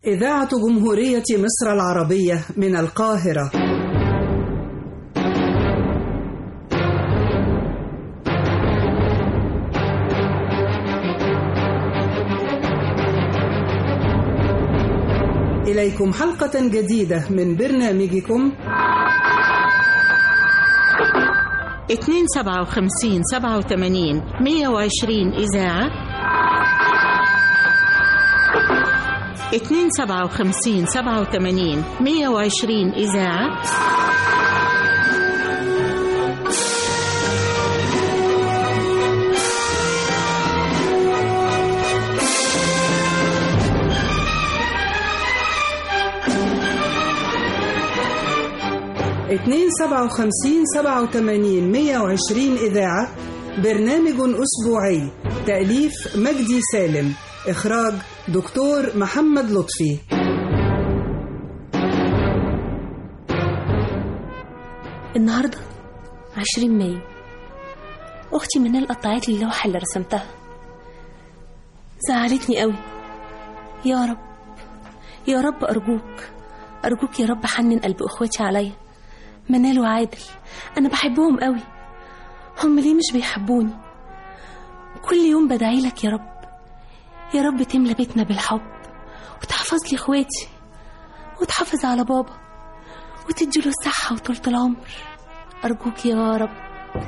إذاعة جمهورية مصر العربية من القاهرة إليكم حلقة جديدة من برنامجكم اتنين سبعة وخمسين سبعة وثمانين مية وعشرين إذاعة اتنين سبعة وخمسين سبعة وثمانين مية وعشرين إذاعة اتنين سبعة وخمسين سبعة وثمانين مية وعشرين إذاعة برنامج أسبوعي تأليف مجدي سالم إخراج دكتور محمد لطفي النهاردة عشرين مايو أختي منال قطعت لي اللوحة اللي رسمتها زعلتني قوي يا رب يا رب أرجوك أرجوك يا رب حنن قلب أخواتي عليا منال وعادل أنا بحبهم قوي هم ليه مش بيحبوني كل يوم بدعي لك يا رب يا رب تملى بيتنا بالحب وتحفظ لي اخواتي وتحافظ على بابا وتديله الصحة وطولة العمر أرجوك يا رب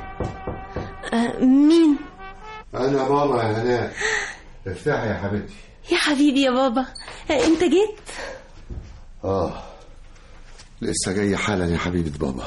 آه مين؟ أنا بابا يا هناء افتحي يا حبيبتي يا حبيبي يا بابا آه أنت جيت؟ آه لسه جاي حالا يا حبيبة بابا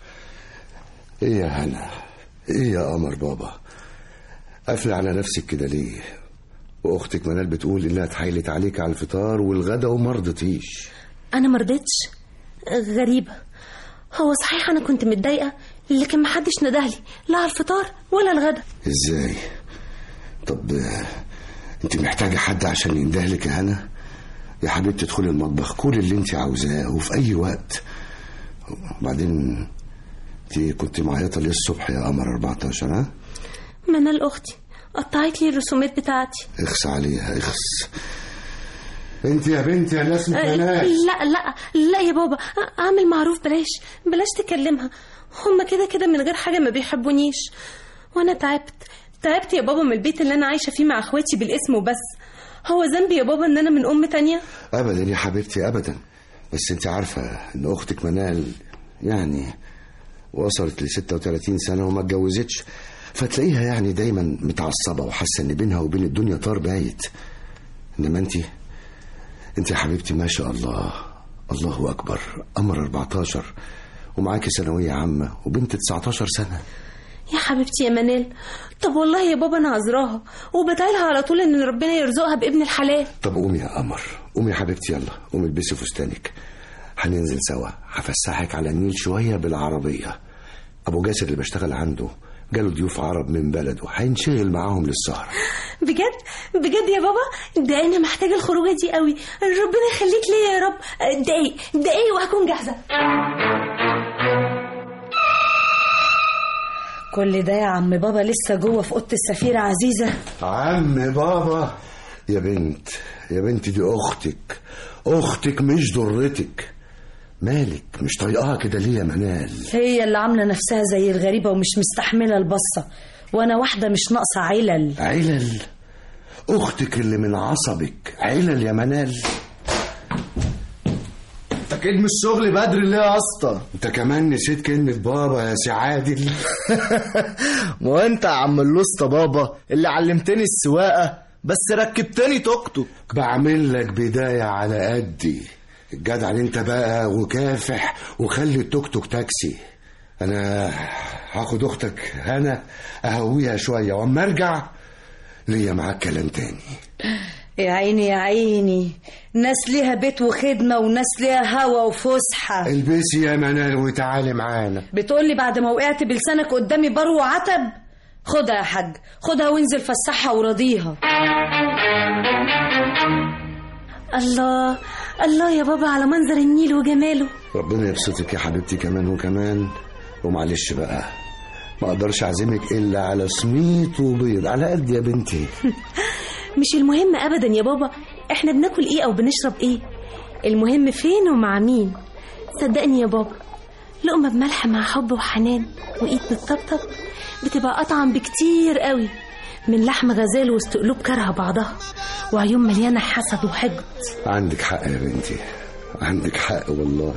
إيه يا هنا إيه يا قمر بابا قافلة على نفسك كده ليه وأختك منال بتقول إنها اتحايلت عليك على الفطار والغدا وما رضيتيش أنا مرضتش آه، غريبة هو صحيح أنا كنت متضايقة لكن محدش ندهلي لا على الفطار ولا الغدا إزاي طب آه، أنت محتاجة حد عشان يندهلك يا هنا يا حبيبتي ادخلي المطبخ كل اللي انت عاوزاه وفي اي وقت وبعدين انت كنت معيطه ليه الصبح يا قمر 14 ها منال أختي قطعت لي الرسومات بتاعتي اخس عليها اخس انت يا بنتي يا ناس آه، ناس لا لا لا يا بابا آه، اعمل معروف بلاش بلاش تكلمها هما كده كده من غير حاجة ما بيحبونيش وانا تعبت تعبت يا بابا من البيت اللي انا عايشة فيه مع اخواتي بالاسم وبس هو ذنبي يا بابا ان انا من ام تانية ابدا يا حبيبتي ابدا بس انت عارفه ان اختك منال يعني وصلت ل 36 سنه وما اتجوزتش فتلاقيها يعني دايما متعصبه وحاسه ان بينها وبين الدنيا طار بايت انما انت انت يا حبيبتي ما شاء الله الله اكبر قمر 14 ومعاكي ثانويه عامه وبنت 19 سنه يا حبيبتي يا منال طب والله يا بابا انا عذراها وبدعي لها على طول ان ربنا يرزقها بابن الحلال طب قومي يا قمر قومي يا حبيبتي يلا قومي البسي فستانك هننزل سوا هفسحك على النيل شوية بالعربية أبو جاسر اللي بشتغل عنده جاله ضيوف عرب من بلده هينشغل معاهم للسهرة بجد بجد يا بابا ده انا محتاجه الخروجه دي قوي ربنا يخليك ليا يا رب دقايق دقايق وهكون جاهزه كل ده يا عم بابا لسه جوه في اوضه السفيره عزيزه عم بابا يا بنت يا بنت دي أختك أختك مش ضرتك مالك مش طايقاها كده ليه يا منال هي اللي عامله نفسها زي الغريبه ومش مستحمله البصه وانا واحده مش ناقصه علل علل أختك اللي من عصبك علل يا منال اكيد مش شغل بدري ليه يا اسطى انت كمان نسيت كلمة بابا يا سي عادل ما هو انت يا عم اللوسطى بابا اللي علمتني السواقه بس ركبتني توك توك بعمل لك بداية على قدي الجدع اللي انت بقى وكافح وخلي التوك توك تاكسي انا هاخد اختك هنا اهويها شوية واما ارجع ليا معاك كلام تاني يا عيني يا عيني ناس ليها بيت وخدمه وناس ليها هوا وفسحه البسي يا منال وتعالي معانا بتقولي بعد ما وقعت بلسانك قدامي برو وعتب خدها يا حاج خدها وانزل فسحها وراضيها الله الله يا بابا على منظر النيل وجماله ربنا يبسطك يا حبيبتي كمان وكمان ومعلش بقى ما اقدرش اعزمك الا على سميط وبيض على قد يا بنتي مش المهم ابدا يا بابا احنا بناكل ايه او بنشرب ايه المهم فين ومع مين صدقني يا بابا لقمة بملح مع حب وحنان وإيد بتطبطب بتبقى أطعم بكتير قوي من لحم غزال وسط قلوب كارهة بعضها وعيون مليانة حسد وحقد عندك حق يا بنتي عندك حق والله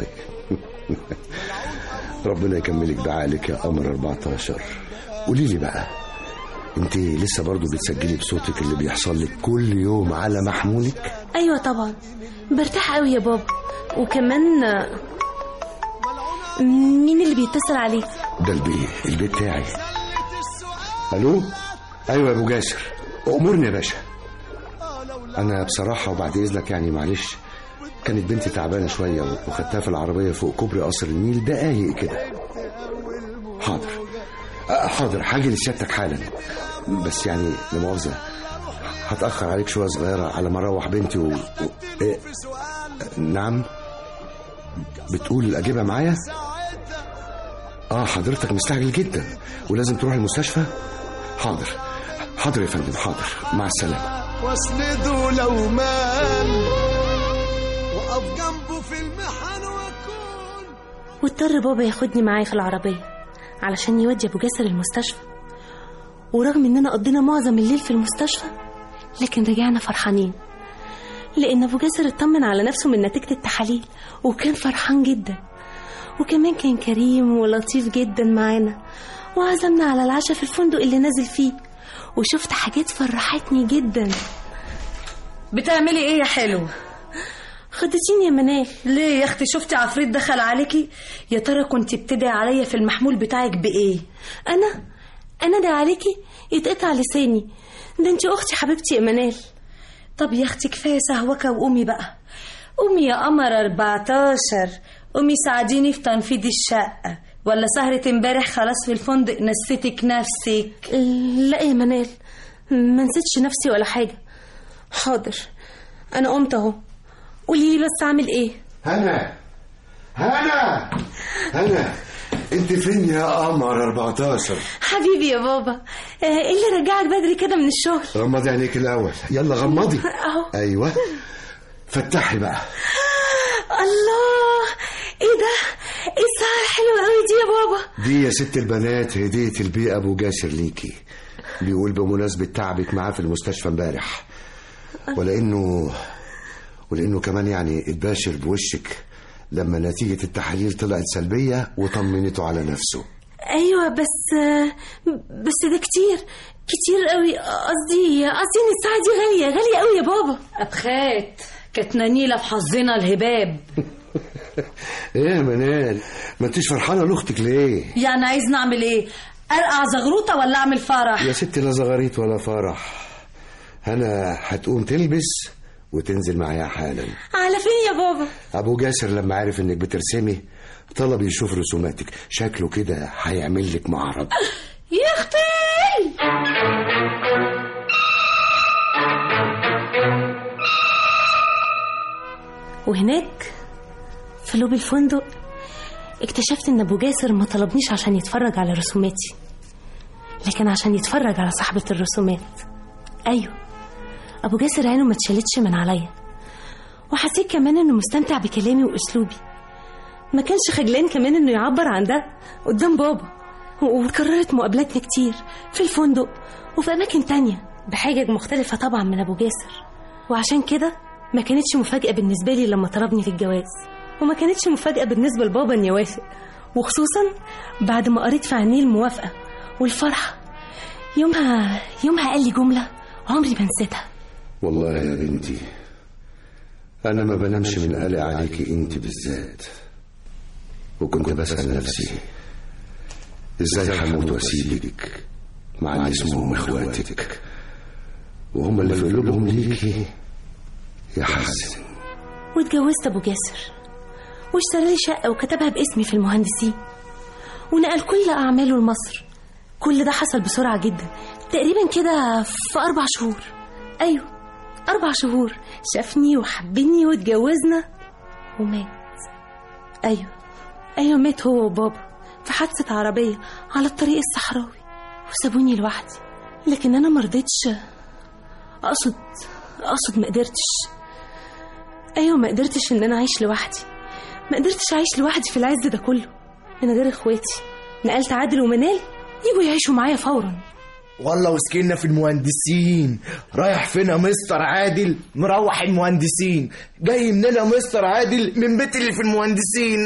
ربنا يكملك بعقلك يا قمر 14 قولي لي بقى انت لسه برضو بتسجلي بصوتك اللي بيحصل لك كل يوم على محمولك أيوة طبعا برتاح قوي يا بابا وكمان آه، مين اللي بيتصل عليك ده البيت البيت بتاعي الو ايوه يا ابو جاسر امورني يا باشا انا بصراحه وبعد اذنك يعني معلش كانت بنتي تعبانه شويه وخدتها في العربيه فوق كوبري قصر النيل دقايق كده حاضر أه، حاضر حاجه لسيادتك حالا بس يعني لا مؤاخذه هتاخر عليك شويه صغيره على ما اروح بنتي و... و... إيه؟ نعم بتقول اجيبها معايا اه حضرتك مستعجل جدا ولازم تروح المستشفى حاضر حاضر يا فندم حاضر مع السلامه واسنده لو مال وقف جنبه في المحن واكون واضطر بابا ياخدني معاه في العربية علشان يودي أبو جاسر المستشفى ورغم إننا قضينا معظم الليل في المستشفى لكن رجعنا فرحانين لأن أبو جاسر اطمن على نفسه من نتيجة التحاليل وكان فرحان جدا وكمان كان كريم ولطيف جدا معانا وعزمنا على العشاء في الفندق اللي نازل فيه وشفت حاجات فرحتني جدا بتعملي ايه يا حلو خدتيني يا منال ليه يا اختي شفتي عفريت دخل عليكي يا ترى كنت بتدعي عليا في المحمول بتاعك بايه انا انا ده عليكي يتقطع لساني ده انت اختي حبيبتي يا منال طب يا اختي كفايه سهوكه وقومي بقى قومي يا قمر 14 قومي ساعديني في تنفيذ الشقه ولا سهرة امبارح خلاص في الفندق نسيتك نفسك لا يا منال ما نسيتش نفسي ولا حاجه حاضر انا قمت اهو قولي لي بس اعمل ايه هنا هنا هنا انت فين يا قمر 14 حبيبي يا بابا آه، ايه اللي رجعك بدري كده من الشغل غمضي عينيك الاول يلا غمضي اهو ايوه فتحي بقى الله ايه ده ايه السهر حلوه قوي دي يا بابا دي يا ست البنات هدية البيئة أبو جاسر ليكي بيقول بمناسبة تعبك معاه في المستشفى امبارح ولأنه ولأنه كمان يعني اتباشر بوشك لما نتيجة التحاليل طلعت سلبية وطمنته على نفسه ايوه بس آه، بس ده كتير كتير قوي قصدي قصدي ان الساعه دي غاليه غاليه قوي يا بابا ابخات كانت نيلة في حظنا الهباب ايه يا منال ما انتش فرحانة لأختك ليه يعني عايز نعمل ايه ارقع زغروطه ولا اعمل فرح يا ستي لا زغاريت ولا فرح هنا هتقوم تلبس وتنزل معايا حالا على فين يا بابا ابو جاسر لما عرف انك بترسمي طلب يشوف رسوماتك شكله كده هيعمل لك معرض يا اختي وهناك في لوبي الفندق اكتشفت ان ابو جاسر ما طلبنيش عشان يتفرج على رسوماتي لكن عشان يتفرج على صاحبة الرسومات ايوه ابو جاسر عينه ما اتشالتش من عليا وحسيت كمان انه مستمتع بكلامي واسلوبي ما كانش خجلان كمان انه يعبر عن ده قدام بابا وكررت مقابلاتنا كتير في الفندق وفي اماكن تانية بحاجة مختلفة طبعا من ابو جاسر وعشان كده ما كانتش مفاجأة بالنسبة لي لما طلبني في الجواز وما كانتش مفاجأة بالنسبة لبابا إن يوافق وخصوصا بعد ما قريت في عينيه الموافقة والفرحة يومها يومها قال لي جملة عمري ما نسيتها والله يا بنتي انا ما بنامش من قلق عليكي انت بالذات وكنت بسأل نفسي ازاي هموت واسيبك مع اللي اسمهم اخواتك وهم اللي في قلوبهم ليكي يا حسن واتجوزت أبو جاسر واشترى لي شقة وكتبها باسمي في المهندسين ونقل كل أعماله لمصر كل ده حصل بسرعة جدا تقريبا كده في أربع شهور أيوه أربع شهور شافني وحبني واتجوزنا ومات أيوه أيوه مات هو وبابا في حادثة عربية على الطريق الصحراوي وسابوني لوحدي لكن أنا مرضتش أقصد أقصد ما قدرتش ايوه ما قدرتش ان انا اعيش لوحدي ما قدرتش اعيش لوحدي في العز ده كله من غير اخواتي نقلت عادل ومنال يجوا يعيشوا معايا فورا والله وسكننا في المهندسين رايح فين يا مستر عادل مروح المهندسين جاي منين يا مستر عادل من بيت اللي في المهندسين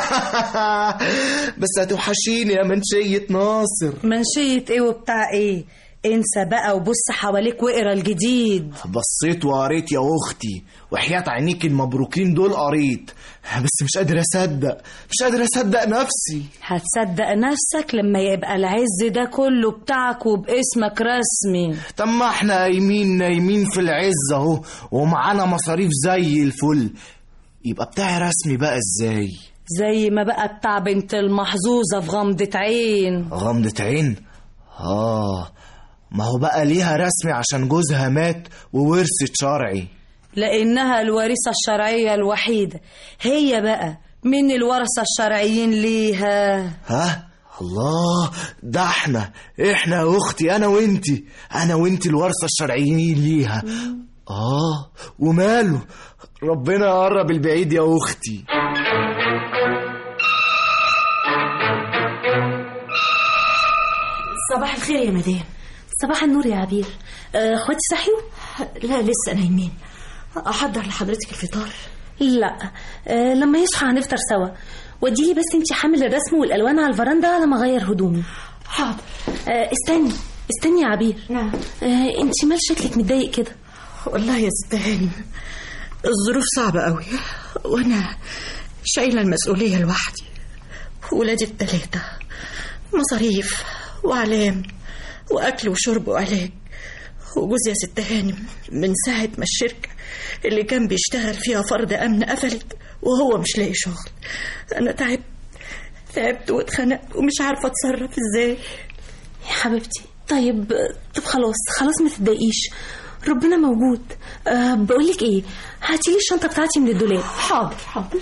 بس هتوحشيني يا منشية ناصر منشية ايه وبتاع ايه انسى بقى وبص حواليك واقرا الجديد بصيت وقريت يا اختي وحياة عينيك المبروكين دول قريت بس مش قادر اصدق مش قادر اصدق نفسي هتصدق نفسك لما يبقى العز ده كله بتاعك وباسمك رسمي طب ما احنا قايمين نايمين في العز اهو ومعانا مصاريف زي الفل يبقى بتاعي رسمي بقى ازاي زي ما بقى بتاع بنت المحظوظة في غمضة عين غمضة عين اه ما هو بقى ليها رسمي عشان جوزها مات وورثت شرعي لأنها الوارثة الشرعية الوحيدة هي بقى من الورثة الشرعيين ليها ها الله ده احنا احنا يا اختي انا وانتي انا وانتي الورثه الشرعيين ليها اه وماله ربنا يقرب البعيد يا اختي صباح الخير يا مدام صباح النور يا عبير آه، اخواتي صحيوا لا لسه نايمين احضر لحضرتك الفطار لا آه، لما يصحى هنفطر سوا وديلي بس انت حامل الرسم والالوان على الفرندا لما اغير هدومي حاضر آه، استني استني يا عبير نعم آه، انت مال شكلك متضايق كده والله يا ست هانم الظروف صعبة قوي وأنا شايلة المسؤولية لوحدي ولادي التلاتة مصاريف وعلام وأكل وشرب وعلاج وجوزي يا ست هانم من ساعة ما الشركة اللي كان بيشتغل فيها فرد أمن قفلت وهو مش لاقي شغل أنا تعبت تعبت واتخنقت ومش عارفة أتصرف إزاي يا حبيبتي طيب آه، طب خلاص خلاص ما تتضايقيش ربنا موجود أه بقولك ايه هاتيلي الشنطه بتاعتي من الدولاب حاضر حاضر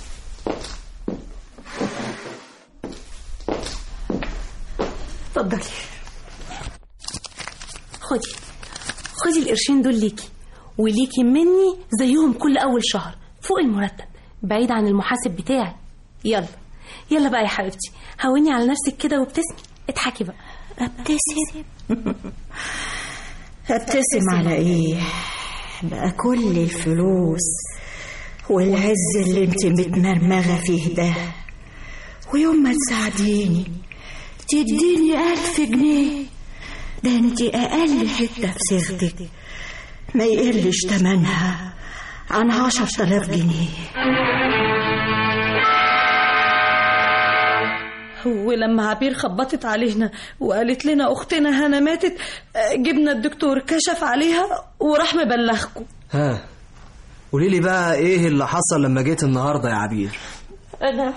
اتفضلي خدي خدي القرشين دول ليكي وليكي مني زيهم كل اول شهر فوق المرتب بعيد عن المحاسب بتاعي يلا يلا بقى يا حبيبتي هوني على نفسك كده وابتسمي اضحكي بقى ابتسم ابتسم على ايه بقى كل الفلوس والعز اللي انت متمرمغه فيه ده ويوم ما تساعديني تديني ألف جنيه ده انت أقل حتة في صيغتك ما يقلش تمنها عن عشر تلاف جنيه ولما عبير خبطت علينا وقالت لنا اختنا هنا ماتت آه، جبنا الدكتور كشف عليها وراح مبلغكم ها قولي لي بقى ايه اللي حصل لما جيت النهارده يا عبير انا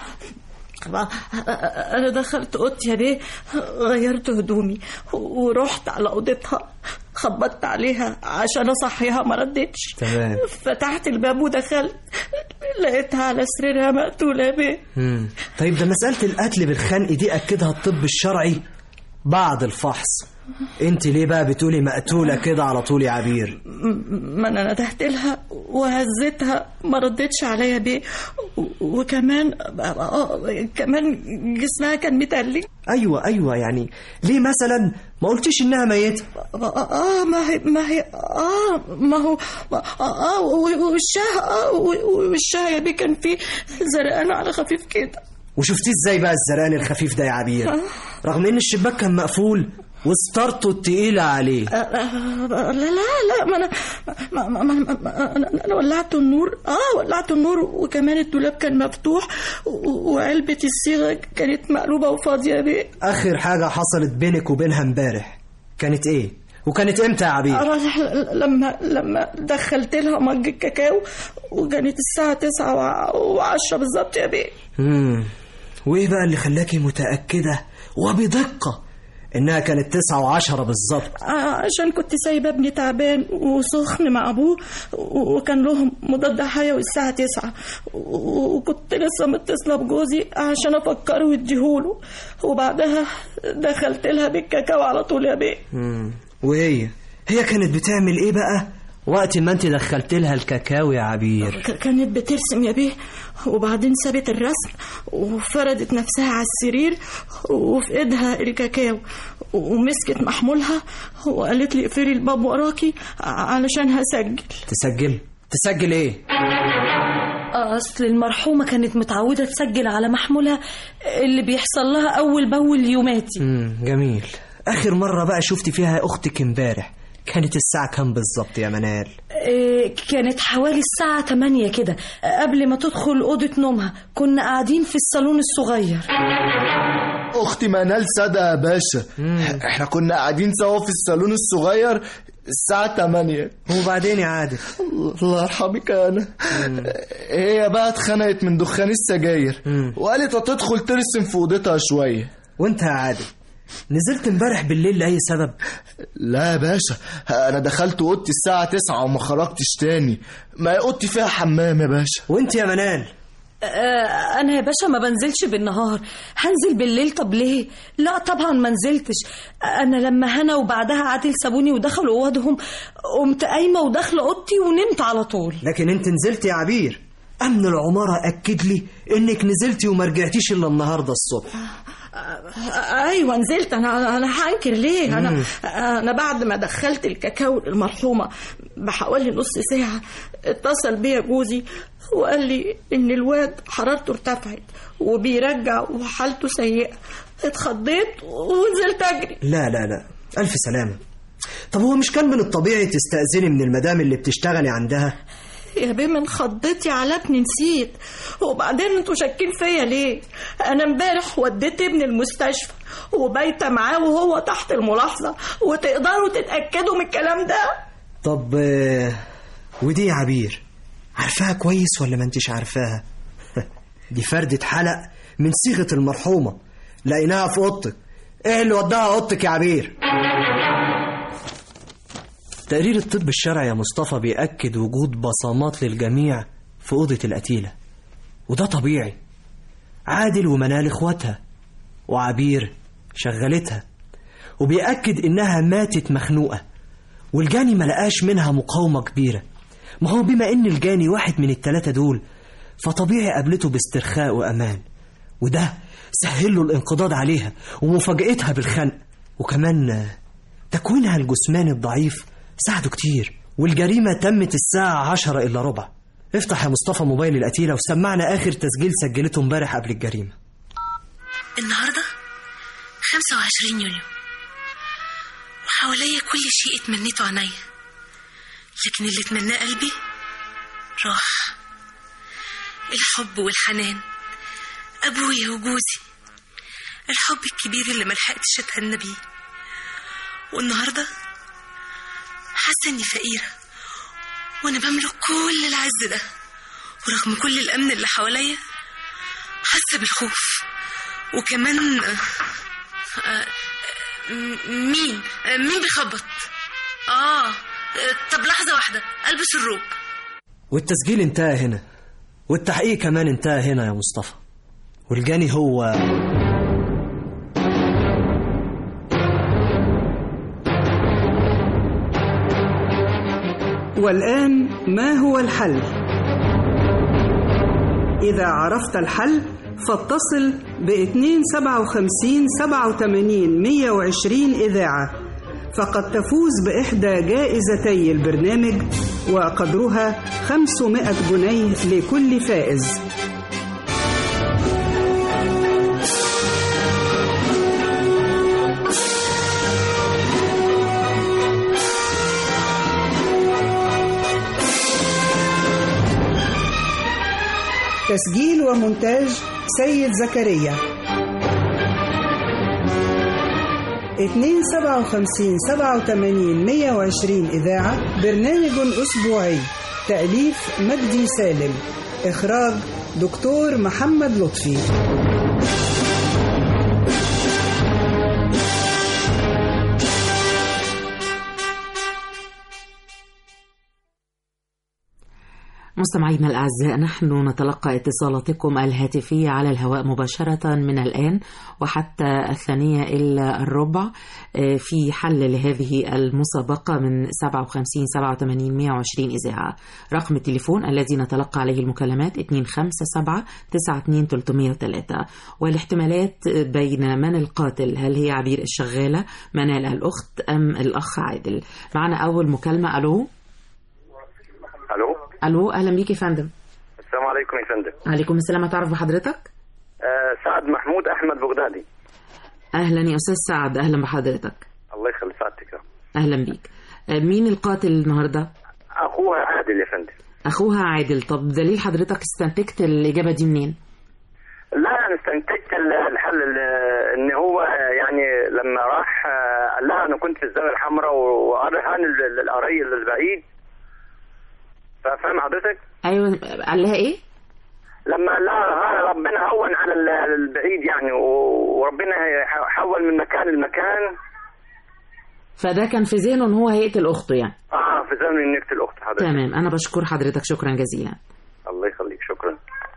انا دخلت اوضتي يا بيه غيرت هدومي ورحت على اوضتها خبطت عليها عشان اصحيها ما ردتش تمام فتحت الباب ودخلت لقيتها على سريرها مقتوله يا بيه مم. طيب ده مسألة القتل بالخنق دي أكدها الطب الشرعي بعد الفحص انت ليه بقى بتقولي مقتولة كده على طول يا عبير ما انا ندهت لها وهزتها ما ردتش عليا بيه و- وكمان آه، كمان جسمها كان متقلق ايوه ايوه يعني ليه مثلا ما قلتيش انها ميتة اه ما هي ما هي اه ما هو ما- اه و- وشها اه و- وشها يا بيه كان فيه زرقان على خفيف كده وشفتيه ازاي بقى الزرقان الخفيف ده يا عبير رغم ان الشباك كان مقفول وستارته التقيلة عليه آه، آه، لا لا لا ما انا ما ما ما ما انا أنا ولعت النور اه ولعت النور وكمان الدولاب كان مفتوح و- وعلبة الصيغة كانت مقلوبة وفاضية بيه اخر حاجة حصلت بينك وبينها امبارح كانت ايه وكانت امتى يا عبير أنا لما لما دخلت لها مج الكاكاو وكانت الساعة تسعة وع- وعشرة بالظبط يا بيه مم. وايه بقى اللي خلاكي متأكدة وبدقة انها كانت تسعة وعشرة بالظبط ع- عشان كنت سايبة ابني تعبان وسخن مع أبوه و- وكان لهم مضاد حيوي الساعة تسعة و- وكنت لسه متصلة بجوزي عشان أفكره واديهوله وبعدها دخلت لها بالكاكاو على طول يا بيه مم. وهي هي كانت بتعمل ايه بقى وقت ما انت دخلت لها الكاكاو يا عبير ك- كانت بترسم يا بيه وبعدين سابت الرسم وفردت نفسها على السرير وفي ايدها الكاكاو ومسكت محمولها وقالت لي اقفلي الباب وراكي علشان هسجل تسجل تسجل ايه اصل المرحومه كانت متعوده تسجل على محمولها اللي بيحصل لها اول باول يوماتي امم جميل اخر مره بقى شفت فيها اختك امبارح كانت الساعه كام بالظبط يا منال إيه، كانت حوالي الساعة 8 كده قبل ما تدخل أوضة نومها كنا قاعدين في الصالون الصغير اختي منال سادة يا باشا احنا كنا قاعدين سوا في الصالون الصغير الساعة 8 وبعدين يا عادل الله يرحمك انا هي بقى اتخنقت من دخان السجاير وقالت هتدخل ترسم في اوضتها شوية وانت يا عادل نزلت امبارح بالليل لاي سبب لا يا باشا انا دخلت اوضتي الساعة 9 وما خرجتش تاني ما هي اوضتي فيها حمام يا باشا وانت يا منال آه، أنا يا باشا ما بنزلش بالنهار هنزل بالليل طب ليه؟ لا طبعا ما نزلتش أنا لما هنا وبعدها عادل سابوني ودخلوا أوضهم قمت قايمة وداخلة أوضتي ونمت على طول لكن انت نزلت يا عبير امن العماره اكد لي انك نزلتي وما رجعتيش الا النهارده الصبح ايوه نزلت انا انا هنكر ليه انا انا بعد ما دخلت الكاكاو للمرحومه بحوالي نص ساعه اتصل بيا جوزي وقال لي ان الواد حرارته ارتفعت وبيرجع وحالته سيئه اتخضيت ونزلت اجري لا لا لا الف سلامه طب هو مش كان من الطبيعي تستأذني من المدام اللي بتشتغلي عندها يا بيه من خضتي علتني نسيت وبعدين انتوا شاكين فيا ليه انا امبارح وديت ابني المستشفى وبايته معاه وهو تحت الملاحظه وتقدروا تتاكدوا من الكلام ده طب آه، ودي يا عبير عارفاها كويس ولا ما انتش عارفاها دي فردة حلق من صيغة المرحومة لقيناها في اوضتك ايه اللي وداها اوضتك يا عبير تقرير الطب الشرعي يا مصطفى بيأكد وجود بصمات للجميع في أوضة القتيلة وده طبيعي عادل ومنال اخواتها وعبير شغلتها وبيأكد إنها ماتت مخنوقة والجاني ما لقاش منها مقاومة كبيرة ما هو بما إن الجاني واحد من التلاتة دول فطبيعي قابلته باسترخاء وأمان وده سهل له الانقضاض عليها ومفاجأتها بالخنق وكمان آه، تكوينها الجسماني الضعيف ساعده كتير والجريمة تمت الساعة عشرة إلا ربع افتح يا مصطفى موبايل القتيلة وسمعنا آخر تسجيل سجلته امبارح قبل الجريمة النهاردة 25 يونيو وحواليا كل شيء اتمنيته عينيا لكن اللي اتمناه قلبي راح الحب والحنان أبويا وجوزي الحب الكبير اللي ملحقتش أتهنى بيه والنهاردة حاسة إني فقيرة وأنا بملك كل العز ده ورغم كل الأمن اللي حواليا حاسة بالخوف وكمان آه، آه، م- مين آه، مين بيخبط اه آه، طب لحظة واحدة ألبس الروب والتسجيل انتهى هنا والتحقيق كمان انتهى هنا يا مصطفى والجاني هو والآن ما هو الحل؟ إذا عرفت الحل فاتصل ب 257 87 120 إذاعة فقد تفوز بإحدى جائزتي البرنامج وقدرها 500 جنيه لكل فائز تسجيل ومونتاج سيد زكريا 257 87 120 إذاعة برنامج أسبوعي تأليف مجدي سالم إخراج دكتور محمد لطفي مستمعينا الأعزاء نحن نتلقى اتصالاتكم الهاتفية على الهواء مباشرة من الآن وحتى الثانية إلا الربع آه، في حل لهذه المسابقة من 57 87 120 إذاعة رقم التليفون الذي نتلقى عليه المكالمات 257 92 303 والاحتمالات بين من القاتل هل هي عبير الشغالة منال الأخت أم الأخ عادل معنا أول مكالمة ألو الو ألو أهلا بيك يا فندم السلام عليكم يا فندم عليكم السلام أتعرف بحضرتك آه سعد محمود احمد بغدادي أهلا يا أستاذ سعد أهلا بحضرتك الله يخلي سعادتك يا رب. أهلا بيك آه، مين القاتل النهاردة اخوها عادل يا فندم أخوها عادل طب دليل حضرتك استنتجت الإجابة دي منين لا انا استنتجت ال- الحل ال- ان هو يعني لما راح آه، قال لها انا كنت في الزاويه الحمراء وقالها ال- ال- القري البعيد فاهم حضرتك؟ أيوة قال لها إيه لما قال لها ها ربنا هون على ال- البعيد يعني و- وربنا ح- حول من مكان لمكان فده كان في ذهنه إن هو هيقتل أخته يعني اه في زمن انك الاخت حضرتك تمام أنا بشكر حضرتك شكرا جزيلا الله يخليك شكرا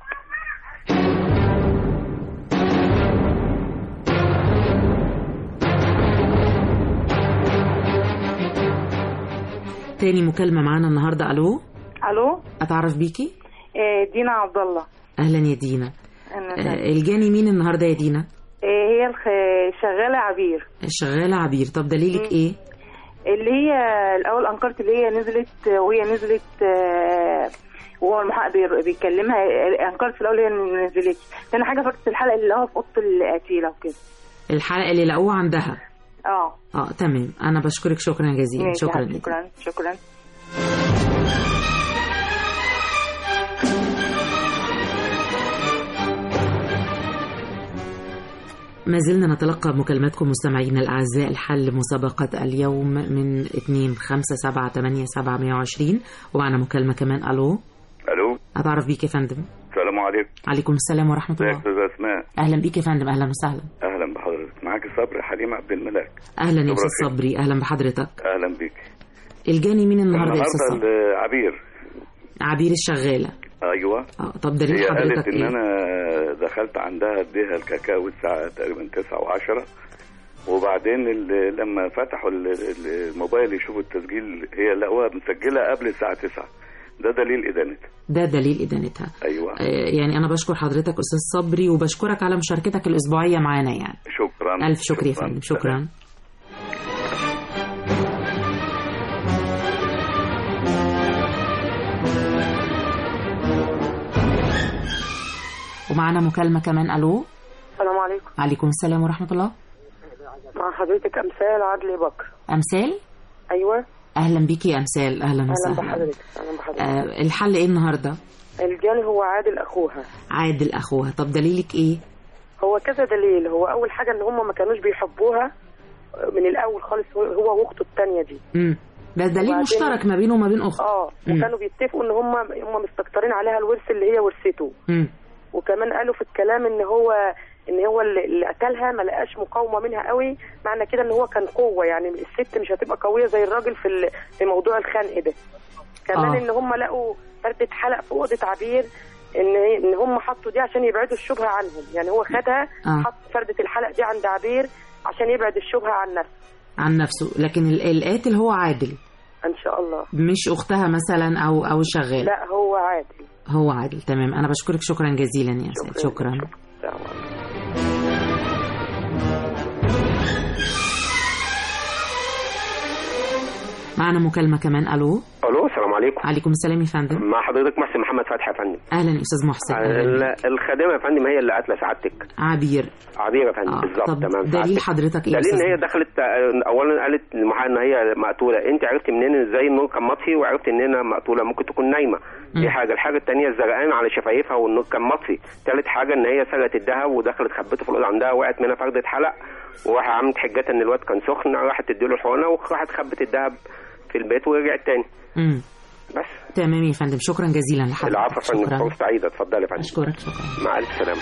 تاني مكالمة معانا النهاردة ألو الو أتعرف بيكي آه، دينا عبد الله أهلا يا دينا انا آه، سعيد. الجاني مين النهاردة يا دينا آه، هي الخ- شغاله عبير الشغالة عبير طب دليلك إيه اللي هي الاول انكرت اللي هي نزلت وهي نزلت آه، وهو المحقق بي- بيكلمها آه، انكرت في الاول هي ما نزلتش تاني حاجه فكره الحلقه اللي لقاها في اوضه القتيله وكده الحلقة اللي لقوها عندها اه اه تمام أنا بشكرك شكرا جزيلا ماشي، شكرا لك شكرا شكرا ما زلنا نتلقى مكالماتكم مستمعينا الأعزاء الحل مسابقة اليوم من 2 5 7 8 7 120 ومعنا مكالمة كمان ألو الو أتعرف بيك يا فندم السلام عليكم عليكم السلام ورحمة ازيك الله استاذ اسماء أهلا بيك يا فندم أهلا وسهلا اهلا بحضرتك معاك صبري حليم عبد الملاك أهلا يا شكرا أستاذ فيك. صبري أهلا بحضرتك اهلا بيك الجاني مين النهاردة يا أستاذ النهارده صبري عبير عبير الشغالة ايوه اه طب دليل هي قالت حضرتك ان إيه انا دخلت عندها اديها الكاكاو الساعه تقريبا 9 و10 وبعدين ال- لما فتحوا ال- ال- الموبايل يشوفوا التسجيل هي لقوها مسجله قبل الساعه 9 ده دليل ادانتها ده دليل إدانتها ايوه آه، يعني أنا بشكر حضرتك أستاذ صبري وبشكرك على مشاركتك الأسبوعية معانا يعني شكرا ألف شكر يا فندم شكرا ومعنا مكالمة كمان ألو السلام عليكم عليكم السلام ورحمة الله مع حضرتك امثال عدلي بكر أمثال ايوه أهلا بيكي يا أمثال أهلا اهلا وسهلا بحضرتك اهلا بحضرتك آه الحل إيه النهاردة الجاني هو عادل اخوها عادل أخوها طب دليلك إيه هو كذا دليل هو اول حاجه ان هم ما كانوش بيحبوها من الاول خالص هو- هو واخته التانية دي مم. ده دليل وبعدين- مشترك ما بينه وما بين أخته اه مم. وكانوا بيتفقوا ان هم هم مستكترين عليها الورث اللي هي ورثته مم. وكمان قالوا في الكلام ان هو ان هو اللي اللي قتلها ما لقاش مقاومه منها قوي معنى كده ان هو كان قوه يعني الست مش هتبقى قويه زي الراجل في ال- في موضوع الخنق ده كمان آه. ان هم لقوا فردة حلق في اوضه عبير ان ان هم حطوا دي عشان يبعدوا الشبهه عنهم يعني هو خدها آه. حط فردة الحلق دي عند عبير عشان يبعد الشبهه عن نفسه عن نفسه لكن ال- القاتل هو عادل ان شاء الله مش أختها مثلا أو أو الشغال لا هو عادل هو عادل تمام أنا بشكرك شكرا جزيلا يا سيد شكرا معنا مكالمة كمان ألو الو السلام عليكم عليكم السلام يا فندم مع حضرتك محسن محمد فتحي يا فندم أهلا يا أستاذ محسن أهلا ال- بيك. الخادمه يا فندم هي اللي قاتله سعادتك عبير عبير يا فندم آه، بالظبط طب تمام دليل سعادتك. حضرتك إيه يا دليل ان أستاذ هي دخلت آه، اولا قالت للمحقق ان هي مقتوله انت عرفت منين ازاي النور كان مطفي وعرفت ان انا مقتوله ممكن تكون نايمه دي حاجه الحاجه الثانيه الزرقان على شفايفها والنور كان مطفي ثالث حاجه ان هي سرقت الذهب ودخلت خبته في الاوضه عندها وقعت منها فرده حلق وراح عملت حجتها ان الواد كان سخن راحت تديله الحقنه وراحت خبت الذهب في البيت ورجعت تاني مم. بس تمام يا فندم شكرا جزيلا لحضرتك العفو يا فندم شكرا فرصه سعيده اتفضل يا فندم أشكرك شكرا مع الف سلامه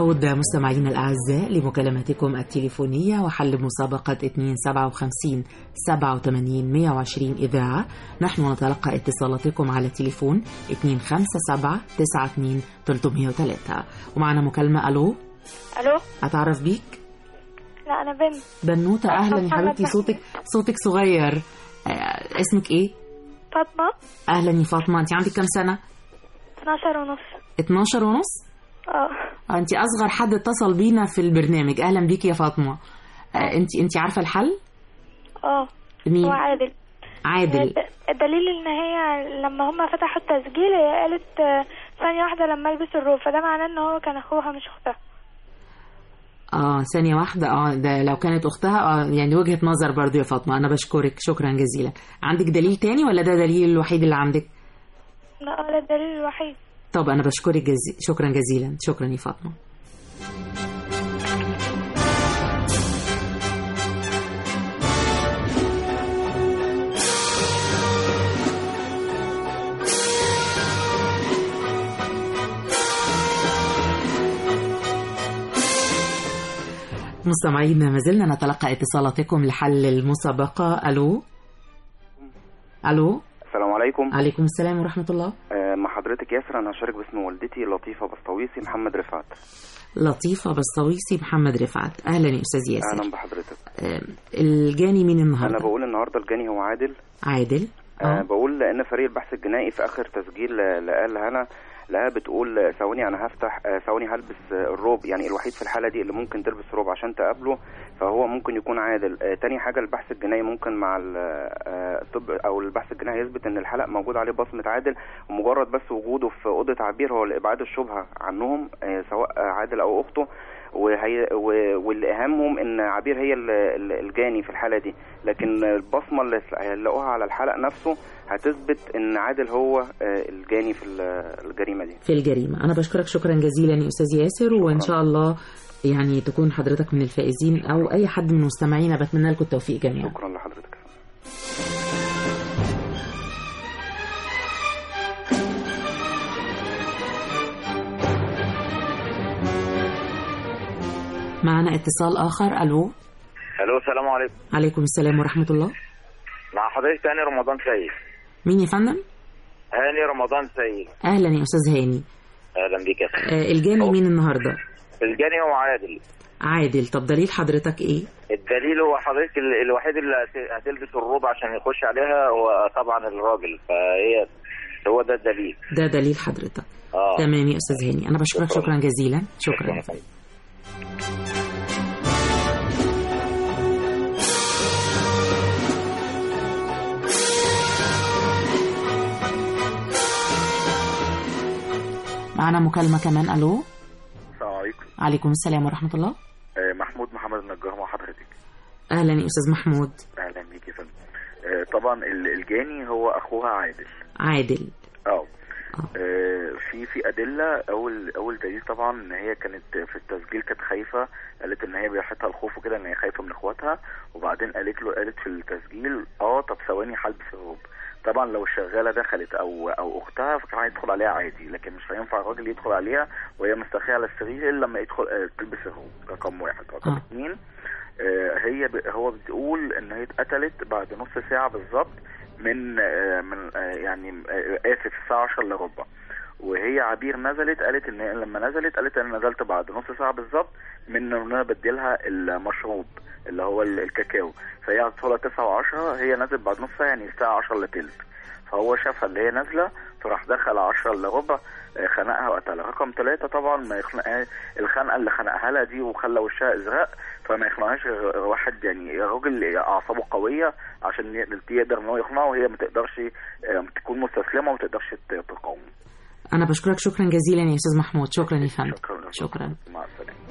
نعود مستمعينا الأعزاء لمكالماتكم التليفونية وحل مسابقة 257 87 120 إذاعة نحن نتلقى اتصالاتكم على تليفون 257 92 303 ومعنا مكالمة ألو الو أتعرف بيك لا انا بنت بنوتة أهلا يا محمد حبيبتي محمود. صوتك صوتك صغير آه، اسمك إيه؟ فاطمه أهلا يا فاطمة أنت عندك كم سنة؟ 12 ونص 12 ونص؟ اه آه، انت اصغر حد اتصل بينا في البرنامج اهلا بيكي يا فاطمه آه، انت انت عارفه الحل اه مين هو عادل عادل الد- الدليل ان هي لما هما فتحوا التسجيل هي قالت آه، ثانيه واحده لما البس الروب فده معناه ان هو كان اخوها مش اختها اه ثانيه واحده اه ده لو كانت اختها اه يعني وجهه نظر برضو يا فاطمه انا بشكرك شكرا جزيلا عندك دليل تاني ولا ده دليل الوحيد اللي عندك لا ده الدليل الوحيد طب انا بشكرك جزي... شكرا جزيلا شكرا يا فاطمه مستمعينا ما زلنا نتلقى اتصالاتكم لحل المسابقة ألو ألو السلام عليكم عليكم السلام ورحمة الله آه، مع حضرتك ياسر انا هشارك باسم والدتي لطيفه بسطويسي محمد رفعت لطيفة بسطويسي محمد رفعت أهلا يا أستاذ ياسر اهلا بحضرتك آه، الجاني مين انا النهاردة بقول النهارده الجاني هو عادل عادل آه بقول لان فريق البحث الجنائي في اخر تسجيل آه، لقاه لهنا لقاها بتقول آه، ثواني انا هفتح آه، ثواني هلبس آه، الروب يعني الوحيد في الحاله دي اللي ممكن تلبس روب عشان تقابله فهو ممكن يكون عادل آه، تاني حاجه البحث الجنائي ممكن مع ال- آه، الطب او البحث الجنائي يثبت ان الحلق موجود عليه بصمه عادل ومجرد بس وجوده في اوضه عبير هو لابعاد الشبهه عنهم آه، سواء آه، عادل او اخته وهي و- واللي اهمهم ان عبير هي ال- ال- الجاني في الحاله دي لكن البصمه اللي لقوها على الحلق نفسه هتثبت ان عادل هو آه، الجاني في ال- الجريمه دي في الجريمة أنا بشكرك شكرا جزيلا يا أستاذ ياسر وإن شاء الله يعني تكون حضرتك من الفائزين أو أي حد من مستمعينا بتمنى لكم التوفيق جميعا شكرا لحضرتك معنا اتصال آخر ألو الو السلام عليكم عليكم السلام ورحمة الله مع حضرتك هاني رمضان سيد مين يا فندم؟ هاني رمضان سيد أهلا يا أستاذ هاني اهلا بيك يا فندم آه، الجاني مين النهاردة؟ الجاني هو عادل عادل طب دليل حضرتك إيه؟ الدليل هو حضرتك ال- الوحيد اللي هت- هتلبس الروب عشان يخش عليها هو طبعا الراجل فهي هو ده الدليل ده دليل حضرتك اه تمام يا أستاذ هاني أنا بشكرك شكرا جزيلا شكرا يا فندم معنا مكالمة كمان ألو السلام عليكم عليكم السلام ورحمة الله آه، محمود محمد النجار مع حضرتك أهلا يا أستاذ محمود اهلا بيك يا فندم آه، طبعا ال- الجاني هو اخوها عادل عادل اه آه، في في ادله اول اول دليل طبعا ان هي كانت في التسجيل كانت خايفه قالت ان هي بيحيطها الخوف وكده ان هي خايفه من اخواتها وبعدين قالت له قالت في التسجيل اه طب ثواني هلبس الروب طبعا لو الشغاله دخلت او او اختها فكان هيدخل عليها عادي لكن مش هينفع الراجل يدخل عليها وهي مستخيه على السرير الا لما يدخل آه، تلبس الروب رقم واحد رقم آه. اثنين آه، هي ب... هو بتقول ان هي اتقتلت بعد نص ساعه بالظبط من آه، من آه، يعني آه، اسف الساعه 10 الا ربع وهي عبير نزلت قالت ان هي لما نزلت قالت انا نزلت بعد نص ساعه بالظبط من ان انا بديلها المشروب اللي هو ال- الكاكاو فهي هتدخلها 9 و10 هي نزلت بعد نص ساعه يعني الساعه 10 الا تلت فهو شافها اللي هي نازله فراح دخل 10 الا ربع آه، خنقها وقتلها رقم ثلاثة طبعا ما يخنقها الخنقه اللي خنقها لها دي وخلى وشها ازرق فما يخنقهاش غير واحد يعني راجل اعصابه قويه عشان ي- يقدر ان هو يخنقها وهي ما تقدرش آه، تكون مستسلمه وما تقدرش ت- تقاوم أنا بشكرك شكرا جزيلا يا أستاذ محمود شكرا يا فندم شكرا مع السلامه